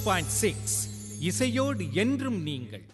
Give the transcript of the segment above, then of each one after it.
Point six இசையோடு என்றும் நீங்கள்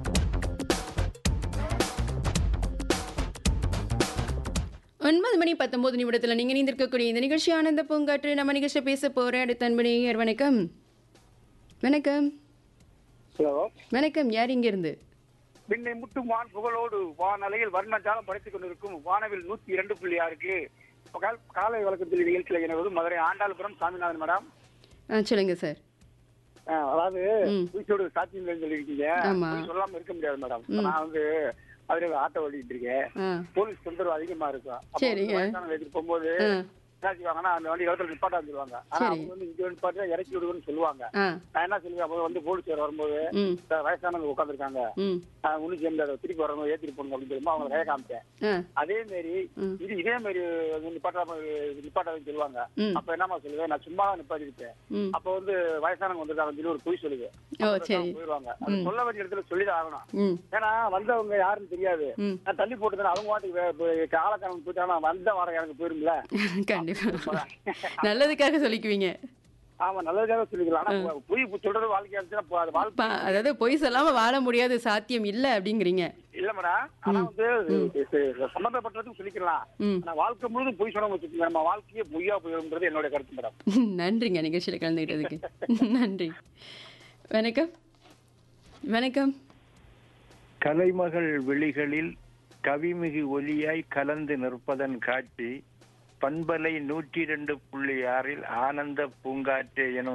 ஒன்பது மணி பத்தொன்பது நிமிடத்தில் நீங்கள் நீந்திருக்கக்கூடிய இந்த நிகழ்ச்சி ஆனந்த பூங்காற்று நம்ம நிகழ்ச்சியை பேச போகிற அடுத்த அன்பனையர் வணக்கம் வணக்கம் ஹலோ வணக்கம் யார் இங்கிருந்து விண்ணை முட்டும் வான் புகழோடு வானலையில் வர்ணஜாலம் படைத்துக் கொண்டிருக்கும் வானவில் நூத்தி இரண்டு புள்ளி ஆறுக்கு கால்- காலை வழக்கத்தில் நிகழ்ச்சியில் இணைவது மதுரை ஆண்டாளுபுரம் சாமிநாதன் மேடம் ஆ சொல்லுங்க சார் அஹ், அதாவது ம். பூச்சோடு சாத்தியம் இல்லைன்னு சொல்லியிருக்கீங்க ஆமா. பொய் சொல்லாம இருக்க முடியாது மேடம் நான் வந்து அதில் ஆட்டோ ஓட்டிட்டு இருக்கேன் ஆ போலீஸ் தொந்தரவு அதிகமா இருக்கும் அப்ப வந்து சரிங்க. வயசானவங்க எடுத்துட்டு போகும்போது ஆ என்ன செய்வாங்கன்னா அந்த வண்டி இடத்துல நிப்பாட்டா வந்துருவாங்க ஆனா சரி. அவங்க வந்து இங்க வந்து நிப்பாட்டி இறக்கி விடுவேன்னு சொல்லுவாங்க ஆ நான் என்ன சொல்லுவேன் அப்போ வந்து போலீஸ் வரும்போது ம் சார், வயசானவங்க உட்காந்துருக்காங்க ம் ஒண்ணு சேர்ந்து திருப்பி வரணும் ஏத்திட்டு போகணும் அப்படின்னு சொல்லும்போது அவங்க கையை காமிச்சேன் ஆ அதே மாதிரி ம். இது இதே மாதிரி நிப்பாட்டாம நிப்பாட்டாதுன்னு சொல்லுவாங்க ம் அப்ப என்னமா சொல்லுவேன் நான் சும்மா தான் நிப்பாட்டிருப்பேன் ம் அப்ப வந்து வயசானவங்க வந்துருக்காங்க சொல்லி ஒரு பொய் சொல்லுவேன் ஓ சரி போயிடுவாங்க அது சொல்ல வேண்டிய இடத்துல சொல்லிதான் ஆகணும் ம் ஏன்னா வந்தவங்க யாருன்னு தெரியாது ம் நான் தள்ளி போட்டுதான் அவங்க வாட்டுக்கு காலக்காலம் போயிட்டாங்கன்னா வந்த வாரம் எனக்கு போயிரும்ல கண்டிப்பா நல்லதுக்காக சொல்லிக்குவீங்க ஆமா நல்லதுக்காக சொல்லிக்கலாம் ஆனா பொய் சொல்றது வாழ்க்கையா இருந்துச்சுன்னா அப்ப அது வாழ்க்கை பா- அதாவது பொய் சொல்லாம வாழ முடியாது சாத்தியம் இல்ல அப்படிங்கிறீங்க இல்ல மேடம் ஆனா வந்து இது சம்பந்தப்பட்டதுக்கு சொல்லிக்கலாம் ம் ஆனா வாழ்க்கை முழுதும் பொய் சொல்லாம வச்சுக்கோங்க நம்ம வாழ்க்கையே பொய்யா போயிரும்ன்றது என்னோட கருத்து மேடம் நன்றிங்க நிகழ்ச்சியில் கலந்துக்கிட்டதுக்கு நன்றி வணக்கம் வணக்கம் கலைமகள் விழிகளில் கவிமிகு ஒலியாய் கலந்து நிற்பதன் காட்சி பண்பலை நூற்றி இரண்டு புள்ளி ஆறில் ஆனந்த பூங்காற்று எனும்